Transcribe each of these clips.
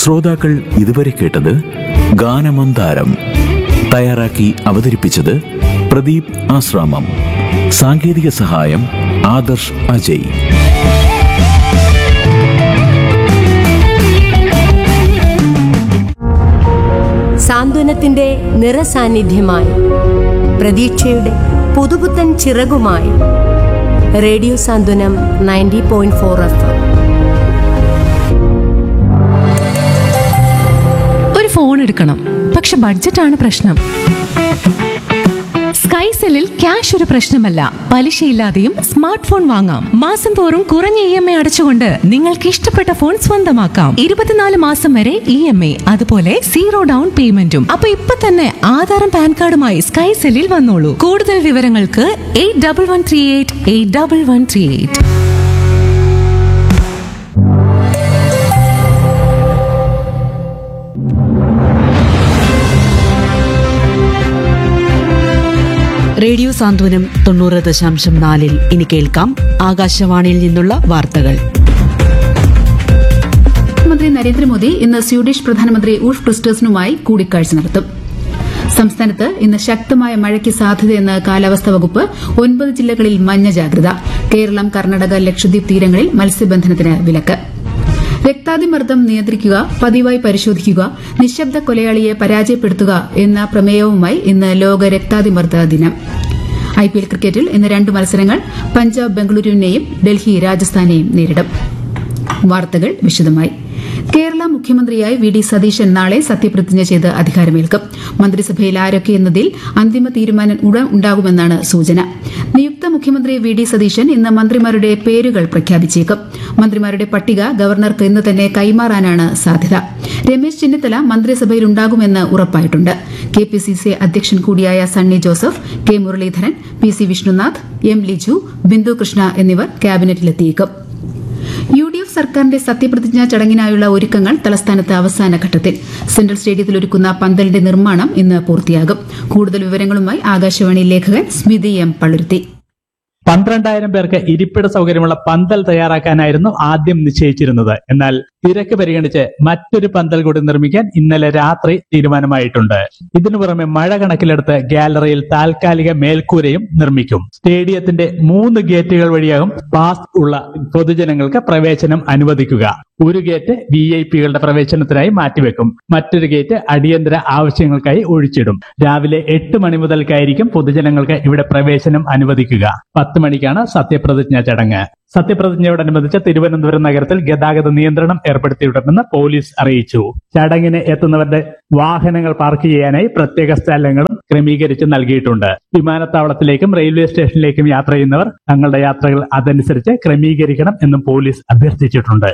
ശ്രോതാക്കൾ ഇതുവരെ കേട്ടത് ഗാനമന്താരം തയ്യാറാക്കി അവതരിപ്പിച്ചത് പ്രദീപ് ആശ്രാമം സാങ്കേതിക സഹായം ആദർശ് അജയ് സാന്ത്വനത്തിന്റെ നിറസാന്നിധ്യമായി പ്രതീക്ഷയുടെ പുതുപുത്തൻ ചിറകുമായി radio Santhwanam ninety point four F ഒരു ഫോൺ എടുക്കണം പക്ഷെ ബഡ്ജറ്റാണ് പ്രശ്നം സ്കൈസെല്ലിൽ ക്യാഷ് ഒരു പ്രശ്നമല്ല പലിശയില്ലാതെയും സ്മാർട്ട് ഫോൺ വാങ്ങാം മാസം തോറും കുറഞ്ഞ ഇ എം ഐ അടച്ചുകൊണ്ട് നിങ്ങൾക്ക് ഇഷ്ടപ്പെട്ട ഫോൺ സ്വന്തമാക്കാം ഇരുപത്തിനാല് മാസം വരെ ഇ എം ഐ അതുപോലെ സീറോ ഡൗൺ പേയ്മെന്റും അപ്പൊ ഇപ്പൊ തന്നെ ആധാറും പാൻ കാർഡുമായി സ്കൈസെല്ലിൽ വന്നോളൂ കൂടുതൽ വിവരങ്ങൾക്ക് eight double one three eight eight double one three eight radio Santhwanam തൊണ്ണൂറ് ദശാംശം നാലിൽ ഇനി കേൾക്കാം ആകാശവാണിയിൽ നിന്നുള്ള വാർത്തകൾ പ്രധാനമന്ത്രി നരേന്ദ്രമോദി ഇന്ന് സ്വീഡിഷ് പ്രധാനമന്ത്രി ഉൾഫ് ക്രിസ്റ്റേഴ്സനുമായി കൂടിക്കാഴ്ച നടത്തും സംസ്ഥാനത്ത് ഇന്ന് ശക്തമായ മഴയ്ക്ക് സാധ്യതയെന്ന് കാലാവസ്ഥാ വകുപ്പ് ഒൻപത് ജില്ലകളിൽ മഞ്ഞ ജാഗ്രത കേരളം കർണാടക ലക്ഷദ്വീപ് തീരങ്ങളിൽ മത്സ്യബന്ധനത്തിന് വിലക്ക് രക്താതിമർദ്ദം നിയന്ത്രിക്കുക പതിവായി പരിശോധിക്കുക നിശബ്ദ കൊലയാളിയെ പരാജയപ്പെടുത്തുക എന്ന പ്രമേയവുമായി ഇന്ന് ലോക രക്താതിമർദ്ദ ദിനം ഐപിഎൽ ക്രിക്കറ്റിൽ ഇന്ന് രണ്ട് മത്സരങ്ങൾ പഞ്ചാബ് ബംഗളൂരുവിനെയും ഡൽഹി രാജസ്ഥാനെയും നേരിടും വാർത്തകൾ വിശദമായി കേരള മുഖ്യമന്ത്രിയായി വി ഡി സതീശൻ നാളെ സത്യപ്രതിജ്ഞ ചെയ്ത് അധികാരമേൽക്കും മന്ത്രിസഭയിൽ ആരൊക്കെ എന്നതിൽ അന്തിമ തീരുമാനം ഉടൻ ഉണ്ടാകുമെന്നാണ് സൂചന നിയുക്ത മുഖ്യമന്ത്രി വി ഡി സതീശൻ ഇന്ന് മന്ത്രിമാരുടെ പേരുകൾ പ്രഖ്യാപിച്ചേക്കും മന്ത്രിമാരുടെ പട്ടിക ഗവർണർക്ക് ഇന്ന് തന്നെ കൈമാറാനാണ് സാധ്യത രമേശ് ചെന്നിത്തല മന്ത്രിസഭയിൽ ഉണ്ടാകുമെന്ന് ഉറപ്പായിട്ടുണ്ട് കെ പി സി സി അധ്യക്ഷൻ കൂടിയായ Sunny Joseph K Muraleedharan P C Vishnunath M Liju Bindu Krishna എന്നിവർ ക്യാബിനറ്റിലെത്തിയേക്കും യു ഡി എഫ് സർക്കാരിന്റെ സത്യപ്രതിജ്ഞാ ചടങ്ങിനായുള്ള ഒരുക്കങ്ങൾ തലസ്ഥാനത്ത് അവസാന ഘട്ടത്തിൽ സെൻട്രൽ സ്റ്റേഡിയത്തിൽ ഒരുക്കുന്ന പന്തലിന്റെ നിർമ്മാണം ഇന്ന് പൂർത്തിയാകും കൂടുതൽ വിവരങ്ങളുമായി ആകാശവാണി ലേഖകൻ സ്മിതി എം പള്ളുരുത്തി പന്ത്രണ്ടായിരം പേർക്ക് ഇരിപ്പിട സൗകര്യമുള്ള പന്തൽ തയ്യാറാക്കാനായിരുന്നു ആദ്യം നിശ്ചയിച്ചിരുന്നത് എന്നാൽ തിരക്ക് പരിഗണിച്ച് മറ്റൊരു പന്തൽ കൂടി നിർമ്മിക്കാൻ ഇന്നലെ രാത്രി തീരുമാനമായിട്ടുണ്ട് ഇതിനു പുറമെ മഴ കണക്കിലെടുത്ത് ഗാലറിയിൽ താൽക്കാലിക മേൽക്കൂരയും നിർമ്മിക്കും സ്റ്റേഡിയത്തിന്റെ മൂന്ന് ഗേറ്റുകൾ വഴിയാകും പാസ് ഉള്ള പൊതുജനങ്ങൾക്ക് പ്രവേശനം അനുവദിക്കുക ഒരു ഗേറ്റ് വി ഐ പികളുടെ പ്രവേശനത്തിനായി മാറ്റിവെക്കും മറ്റൊരു ഗേറ്റ് അടിയന്തര ആവശ്യങ്ങൾക്കായി ഒഴിച്ചിടും രാവിലെ എട്ട് മണി മുതൽക്കായിരിക്കും പൊതുജനങ്ങൾക്ക് ഇവിടെ പ്രവേശനം അനുവദിക്കുക പത്ത് മണിക്കാണ് സത്യപ്രതിജ്ഞാ ചടങ്ങ് സത്യപ്രതിജ്ഞയോടനുബന്ധിച്ച് തിരുവനന്തപുരം നഗരത്തിൽ ഗതാഗത നിയന്ത്രണം ഏർപ്പെടുത്തിയിട്ടുണ്ടെന്ന് പോലീസ് അറിയിച്ചു ചടങ്ങിന് എത്തുന്നവരുടെ വാഹനങ്ങൾ പാർക്ക് ചെയ്യാനായി പ്രത്യേക സ്ഥലങ്ങളും ക്രമീകരിച്ച് നൽകിയിട്ടുണ്ട് വിമാനത്താവളത്തിലേക്കും റെയിൽവേ സ്റ്റേഷനിലേക്കും യാത്ര ചെയ്യുന്നവർ തങ്ങളുടെ യാത്രകൾ അതനുസരിച്ച് ക്രമീകരിക്കണം എന്നും പോലീസ് അഭ്യർത്ഥിച്ചിട്ടുണ്ട്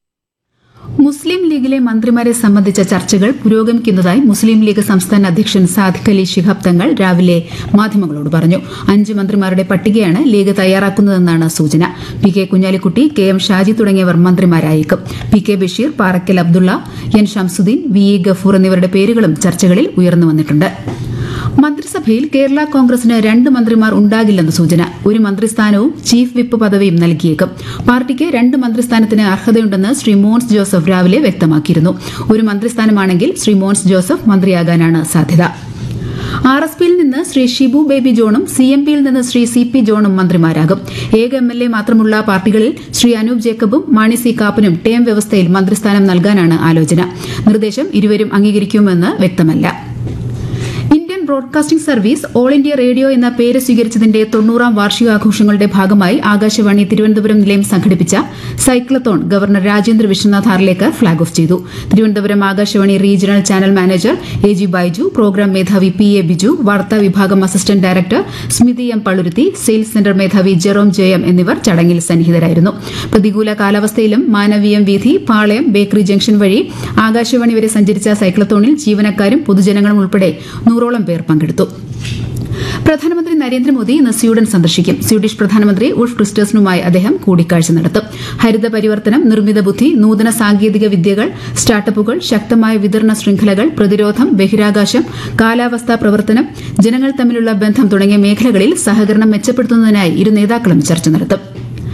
മുസ്ലിം ലീഗിലെ മന്ത്രിമാരെ സംബന്ധിച്ച ചർച്ചകൾ പുരോഗമിക്കുന്നതായി മുസ്ലിം ലീഗ് സംസ്ഥാന അധ്യക്ഷൻ സാദിഖ് അലി ശിഹാബ് തങ്ങൾ രാവിലെ മാധ്യമങ്ങളോട് പറഞ്ഞു അഞ്ച് മന്ത്രിമാരുടെ പട്ടികയാണ് ലീഗ് തയ്യാറാക്കുന്നതെന്നാണ് സൂചന P K Kunhalikutty K M Shaji തുടങ്ങിയവർ മന്ത്രിമാരായേക്കും P K Basheer Parakkal Abdulla N Shamsudheen V E Gafoor എന്നിവരുടെ പേരുകളും ചർച്ചകളിൽ ഉയർന്നു വന്നിട്ടുണ്ട് മന്ത്രിസഭയിൽ കേരള കോൺഗ്രസിന് രണ്ട് മന്ത്രിമാർ ഉണ്ടാകില്ലെന്ന് സൂചന ഒരു മന്ത്രിസ്ഥാനവും ചീഫ് വിപ്പ് പദവിയും നൽകിയേക്കും പാർട്ടിക്ക് രണ്ട് മന്ത്രിസ്ഥാനത്തിന് അർഹതയുണ്ടെന്ന് ശ്രീ മോൻസ് ജോസഫ് രാവിലെ വ്യക്തമാക്കിയിരുന്നു ഒരു മന്ത്രിസ്ഥാനമാണെങ്കിൽ ശ്രീ മോൻസ് ജോസഫ് മന്ത്രിയാകാനാണ് സാധ്യത ആർ എസ് പിയിൽ നിന്ന് ശ്രീ ഷിബു ബേബി ജോണും സി എം പിയിൽ നിന്ന് ശ്രീ സി പി ജോണും മന്ത്രിമാരാകും ഏക എം എൽ എ മാത്രമുള്ള പാർട്ടികളിൽ ശ്രീ അനൂപ് ജേക്കബും മാണി സി കാപ്പനും ടേം വ്യവസ്ഥയിൽ മന്ത്രിസ്ഥാനം നൽകാനാണ് ആലോചന നിർദ്ദേശം ഇരുവരും അംഗീകരിക്കുമെന്ന് വ്യക്തമല്ല Indian broadcasting service all India radio എന്ന പേര് സ്വീകരിച്ചതിന്റെ തൊണ്ണൂറാം വാർഷികാഘോഷങ്ങളുടെ ഭാഗമായി ആകാശവാണി തിരുവനന്തപുരം നിലയം സംഘടിപ്പിച്ച cyclothon governor Rajendra Vishwanath Arlekar flag off ചെയ്തു Thiruvananthapuram Akashvani regional channel manager A G Baiju programme മേധാവി പി എ ബിജു വാർത്താ വിഭാഗം assistant director Smithi M Palluruthy sales centre മേധാവി ജെറോം ജയം എന്നിവർ ചടങ്ങിൽ സന്നിഹിതരായിരുന്നു പ്രതികൂല കാലാവസ്ഥയിലും മാനവീയം വീഥി പാളയം ബേക്കറി ജംഗ്ഷൻ വഴി ആകാശവാണി വരെ സഞ്ചരിച്ച സൈക്ലത്തോണിൽ ജീവനക്കാരും പൊതുജനങ്ങളും ഉൾപ്പെടെ നൂറോളം പേർ പങ്കെടുത്തു പ്രധാനമന്ത്രി നരേന്ദ്രമോദി ഇന്ന് സ്വീഡൻ സന്ദർശിക്കും സ്വീഡിഷ് പ്രധാനമന്ത്രി ഉൾഫ് ക്രിസ്റ്റേഴ്സനുമായി അദ്ദേഹം കൂടിക്കാഴ്ച നടത്തും ഹരിത പരിവർത്തനം നിർമ്മിത ബുദ്ധി നൂതന സാങ്കേതിക വിദ്യകൾ സ്റ്റാർട്ടപ്പുകൾ ശക്തമായ വിതരണ ശൃംഖലകൾ പ്രതിരോധം ബഹിരാകാശം കാലാവസ്ഥാ പ്രവർത്തനം ജനങ്ങൾ തമ്മിലുള്ള ബന്ധം തുടങ്ങിയ മേഖലകളിൽ സഹകരണം മെച്ചപ്പെടുത്തുന്നതിനായി ഇരു നേതാക്കളും ചർച്ച നടത്തും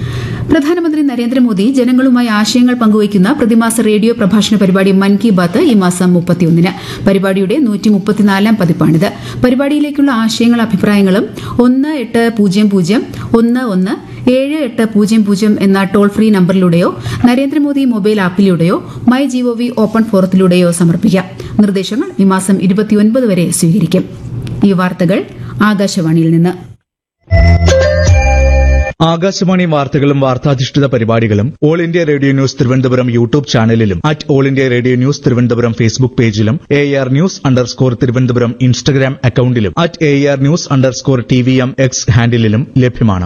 പ്രധാനമന്ത്രി നരേന്ദ്രമോദി ജനങ്ങളുമായി ആശയങ്ങൾ പങ്കുവയ്ക്കുന്ന പ്രതിമാസ റേഡിയോ പ്രഭാഷണ പരിപാടി മൻ കി ബാത്ത് ഈ മാസം മുപ്പത്തിയൊന്നിന് പരിപാടിയുടെ നൂറ്റി മുപ്പത്തിനാലാം പതിപ്പാണിത് പരിപാടിയിലേക്കുള്ള ആശയങ്ങളും അഭിപ്രായങ്ങളും ഒന്ന് എട്ട് പൂജ്യം പൂജ്യം ഒന്ന് ഒന്ന് ഏഴ് എട്ട് പൂജ്യം പൂജ്യം എന്ന toll free നമ്പറിലൂടെയോ Narendra Modi mobile ആപ്പിലൂടെയോ my G O V open ഫോറത്തിലൂടെയോ സമർപ്പിക്കാം നിർദ്ദേശങ്ങൾ ഈ മാസം ഇരുപത്തിയൊൻപത് വരെ സ്വീകരിക്കും ഈ വാർത്തകൾ ആകാശവാണിയിൽ നിന്ന് ആകാശവാണി വാർത്തകളും വാർത്താധിഷ്ഠിത പരിപാടികളും all India radio news Thiruvananthapuram YouTube ചാനലിലും at all India radio news Thiruvananthapuram Facebook പേജിലും A R news underscore Thiruvananthapuram Instagram അക്കൌണ്ടിലും at A R news underscore T V M X ഹാൻഡിലും ലഭ്യമാണ്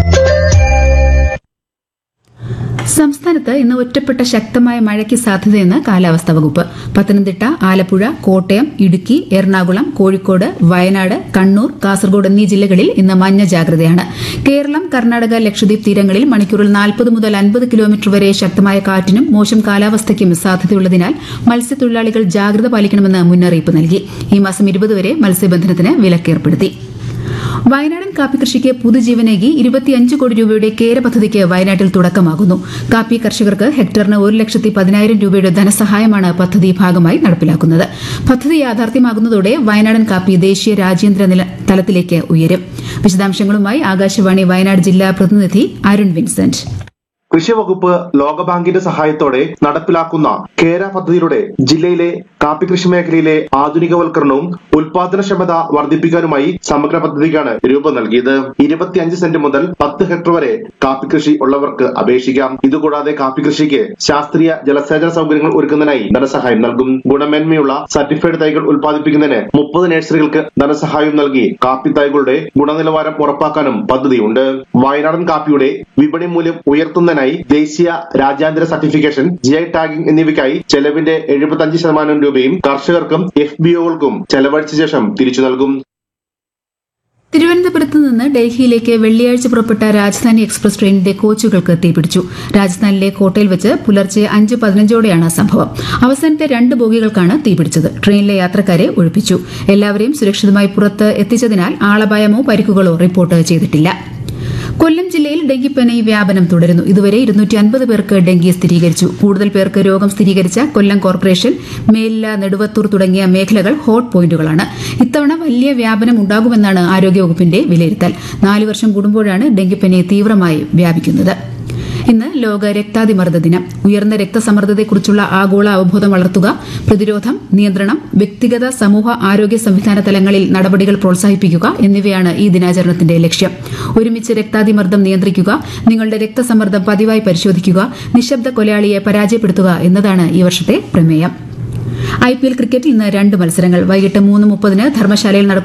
സംസ്ഥാനത്ത് ഇന്ന് ഒറ്റപ്പെട്ട ശക്തമായ മഴയ്ക്ക് സാധ്യതയെന്ന് കാലാവസ്ഥാ വകുപ്പ് പത്തനംതിട്ട ആലപ്പുഴ കോട്ടയം ഇടുക്കി എറണാകുളം കോഴിക്കോട് വയനാട് കണ്ണൂർ കാസർഗോഡ് എന്നീ ജില്ലകളിൽ ഇന്ന് മഞ്ഞ ജാഗ്രതയാണ് കേരളം കർണാടക ലക്ഷദ്വീപ് തീരങ്ങളിൽ മണിക്കൂറിൽ നാൽപ്പത് മുതൽ അൻപത് കിലോമീറ്റർ വരെ ശക്തമായ കാറ്റിനും മോശം കാലാവസ്ഥയ്ക്കും സാധ്യതയുള്ളതിനാൽ മത്സ്യത്തൊഴിലാളികൾ ജാഗ്രത പാലിക്കണമെന്ന് മുന്നറിയിപ്പ് നൽകി ഈ മാസം ഇരുപത് വരെ മത്സ്യബന്ധനത്തിന് വിലക്കേർപ്പെടുത്തി വയനാടൻ കാപ്പി കൃഷിക്ക് പുതുജീവനേകി ഇരുപത്തിയഞ്ച് കോടി രൂപയുടെ കേര പദ്ധതിക്ക് വയനാട്ടിൽ തുടക്കമാകുന്നു കാപ്പി കർഷകർക്ക് ഹെക്ടറിന് ഒരു ലക്ഷത്തി പതിനായിരം രൂപയുടെ ധനസഹായമാണ് പദ്ധതി ഭാഗമായി നടപ്പിലാക്കുന്നത് പദ്ധതി യാഥാർത്ഥ്യമാകുന്നതോടെ വയനാടൻ കാപ്പി ദേശീയ രാജ്യാന്തര നില തലത്തിലേക്ക് ഉയരും വിശദാംശങ്ങളുമായി ആകാശവാണി വയനാട് ജില്ലാ പ്രതിനിധി അരുൺ വിൻസെന്റ് കൃഷിവകുപ്പ് ലോകബാങ്കിന്റെ സഹായത്തോടെ നടപ്പിലാക്കുന്ന കേര പദ്ധതിയിലൂടെ ജില്ലയിലെ കാപ്പി കൃഷി മേഖലയിലെ ആധുനികവൽക്കരണവും ഉൽപാദനക്ഷമത വർദ്ധിപ്പിക്കാനുമായി സമഗ്ര പദ്ധതിക്കാണ് രൂപം നൽകിയത് ഇരുപത്തിയഞ്ച് സെന്റ് മുതൽ പത്ത് ഹെക്ടർ വരെ കാപ്പി കൃഷി ഉള്ളവർക്ക് അപേക്ഷിക്കാം ഇതുകൂടാതെ കാപ്പി കൃഷിക്ക് ശാസ്ത്രീയ ജലസേചന സൗകര്യങ്ങൾ ഒരുക്കുന്നതിനായി ധനസഹായം നൽകും ഗുണമേന്മയുള്ള സർട്ടിഫൈഡ് തൈകൾ ഉൽപ്പാദിപ്പിക്കുന്നതിന് മുപ്പത് നഴ്സറികൾക്ക് ധനസഹായം നൽകി കാപ്പി തൈകളുടെ ഗുണനിലവാരം ഉറപ്പാക്കാനും പദ്ധതിയുണ്ട് വയനാടൻ കാപ്പിയുടെ വിപണി മൂല്യം ഉയർത്തുന്നതിനായി ദേശീയ രാജ്യാന്തര സർട്ടിഫിക്കേഷൻ ജി ഐ ടാഗിംഗ് എന്നിവയ്ക്കായി ചെലവിന്റെ എഴുപത്തഞ്ച് ശതമാനം രൂപയും കർഷകർക്കും എഫ് ബി ഒകൾക്കും ചെലവഴിച്ച ശേഷം തിരിച്ചു നൽകും തിരുവനന്തപുരത്ത് നിന്ന് ഡൽഹിയിലേക്ക് വെള്ളിയാഴ്ച പുറപ്പെട്ട രാജധാനി എക്സ്പ്രസ് ട്രെയിനിന്റെ കോച്ചുകൾക്ക് തീപിടിച്ചു രാജസ്ഥാനിലെ കോട്ടയിൽ വെച്ച് പുലർച്ചെ അഞ്ച് പതിനഞ്ചോടെയാണ് സംഭവം അവസാനത്തെ രണ്ട് ബോഗികൾക്കാണ് തീപിടിച്ചത് ട്രെയിനിലെ യാത്രക്കാരെ ഒഴിപ്പിച്ചു എല്ലാവരെയും സുരക്ഷിതമായി പുറത്ത് എത്തിച്ചതിനാൽ ആളപായമോ പരിക്കുകളോ റിപ്പോർട്ട് ചെയ്തിട്ടില്ല കൊല്ലം ജില്ലയിൽ ഡെങ്കിപ്പനി വ്യാപനം തുടരുന്നു ഇതുവരെ ഇരുന്നൂറ്റി അൻപത് പേർക്ക് ഡെങ്കി സ്ഥിരീകരിച്ചു കൂടുതൽ പേർക്ക് രോഗം സ്ഥിരീകരിച്ച കൊല്ലം കോർപ്പറേഷൻ മേലില നെടുവത്തൂർ തുടങ്ങിയ മേഖലകൾ ഹോട്ട് പോയിന്റുകളാണ് ഇത്തവണ വലിയ വ്യാപനം ഉണ്ടാകുമെന്നാണ് ആരോഗ്യവകുപ്പിന്റെ വിലയിരുത്തൽ നാല് വർഷം കൂടുമ്പോഴാണ് ഡെങ്കിപ്പനി തീവ്രമായി വ്യാപിക്കുന്നത് ഇന്ന് ലോക രക്താതിമർദ്ദ ദിനം ഉയർന്ന രക്തസമ്മർദ്ദത്തെക്കുറിച്ചുള്ള ആഗോള അവബോധം വളർത്തുക പ്രതിരോധം നിയന്ത്രണം വ്യക്തിഗത സമൂഹ ആരോഗ്യ സംവിധാന തലങ്ങളിൽ നടപടികൾ പ്രോത്സാഹിപ്പിക്കുക എന്നിവയാണ് ഈ ദിനാചരണത്തിന്റെ ലക്ഷ്യം ഒരുമിച്ച് രക്താതിമർദ്ദം നിയന്ത്രിക്കുക നിങ്ങളുടെ രക്തസമ്മർദ്ദം പതിവായി പരിശോധിക്കുക നിശബ്ദ കൊലയാളിയെ പരാജയപ്പെടുത്തുക എന്നതാണ് ഈ വർഷത്തെ പ്രമേയം ഐ പി എൽ ക്രിക്കറ്റിൽ ഇന്ന് രണ്ട് മത്സരങ്ങൾ വൈകിട്ട് മൂന്ന് മുപ്പതിന് ധർമ്മശാലയിൽ നടക്കുന്ന